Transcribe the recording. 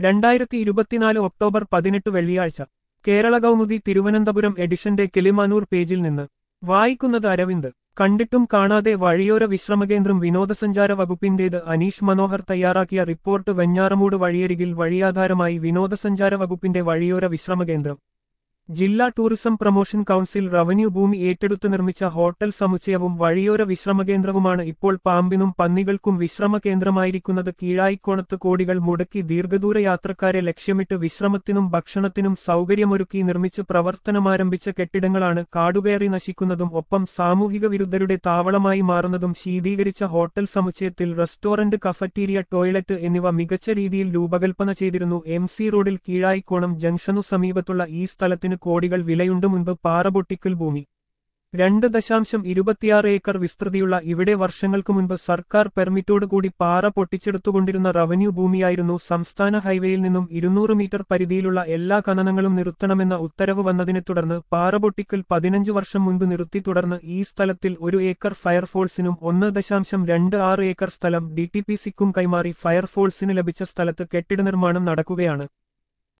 രണ്ടായിരത്തി ഇരുപത്തിനാല് ഒക്ടോബർ പതിനെട്ട് വെള്ളിയാഴ്ച കേരള കൗമുദി തിരുവനന്തപുരം എഡിഷന്റെ കിളിമാനൂർ പേജിൽ നിന്ന് വായിക്കുന്നത് അരവിന്ദ് കണ്ടിട്ടും കാണാതെ വഴിയോര വിശ്രമകേന്ദ്രം വിനോദസഞ്ചാര വകുപ്പിന്റേത് അനീഷ് മനോഹർ തയ്യാറാക്കിയ റിപ്പോർട്ട് വെഞ്ഞാറമൂട് വഴിയരികിൽ വഴിയാധാരമായി വിനോദസഞ്ചാര വകുപ്പിന്റെ വഴിയോര വിശ്രമകേന്ദ്രം ജില്ലാ ടൂറിസം പ്രൊമോഷൻ കൗൺസിൽ റവന്യൂ ഭൂമി ഏറ്റെടുത്ത് നിർമ്മിച്ച ഹോട്ടൽ സമുച്ചയവും വഴിയോര വിശ്രമകേന്ദ്രവുമാണ് ഇപ്പോൾ പാമ്പിനും പന്നികൾക്കും വിശ്രമ കേന്ദ്രമായിരിക്കുന്നത് കീഴായിക്കോണത്ത് കോടികൾ മുടക്കി ദീർഘദൂര യാത്രക്കാരെ ലക്ഷ്യമിട്ട് വിശ്രമത്തിനും ഭക്ഷണത്തിനും സൗകര്യമൊരുക്കി നിർമ്മിച്ച് പ്രവർത്തനമാരംഭിച്ച കെട്ടിടങ്ങളാണ് കാടുകയറി നശിക്കുന്നതും ഒപ്പം സാമൂഹിക വിരുദ്ധരുടെ താവളമായി മാറുന്നതും ശീതീകരിച്ച ഹോട്ടൽ സമുച്ചയത്തിൽ റെസ്റ്റോറന്റ് കഫറ്റീരിയ ടോയ്ലറ്റ് എന്നിവ മികച്ച രീതിയിൽ രൂപകൽപ്പന ചെയ്തിരുന്നു എം സി റോഡിൽ കീഴായിക്കോണം ജംഗ്ഷനു സമീപത്തുള്ള ഈ സ്ഥലത്തിന് കോടികൾ വിലയുണ്ട് മുൻപ് പാറപൊട്ടിക്കൽ ഭൂമി രണ്ട് ദശാംശം ഇരുപത്തിയാറ് ഏക്കർ വിസ്തൃതിയുള്ള ഇവിടെ വർഷങ്ങൾക്ക് മുൻപ് സർക്കാർ പെർമിറ്റോടുകൂടി പാറ പൊട്ടിച്ചെടുത്തുകൊണ്ടിരുന്ന റവന്യൂ ഭൂമിയായിരുന്നു സംസ്ഥാന ഹൈവേയിൽ നിന്നും ഇരുന്നൂറ് മീറ്റർ പരിധിയിലുള്ള എല്ലാ ഖനനങ്ങളും നിർത്തണമെന്ന ഉത്തരവ് വന്നതിനെ തുടർന്ന് പാറ പൊട്ടിക്കൽ പതിനഞ്ച് വർഷം മുൻപ് നിർത്തി തുടർന്ന് ഈ സ്ഥലത്തിൽ ഒരു ഏക്കർ ഫയർഫോഴ്സിനും ഒന്ന് ദശാംശം രണ്ട് ആറ് ഏക്കർ സ്ഥലം ഡി ടി പി സിക്കും കൈമാറി ഫയർഫോഴ്സിന് ലഭിച്ച സ്ഥലത്ത് കെട്ടിട നിർമ്മാണം നടക്കുകയാണ്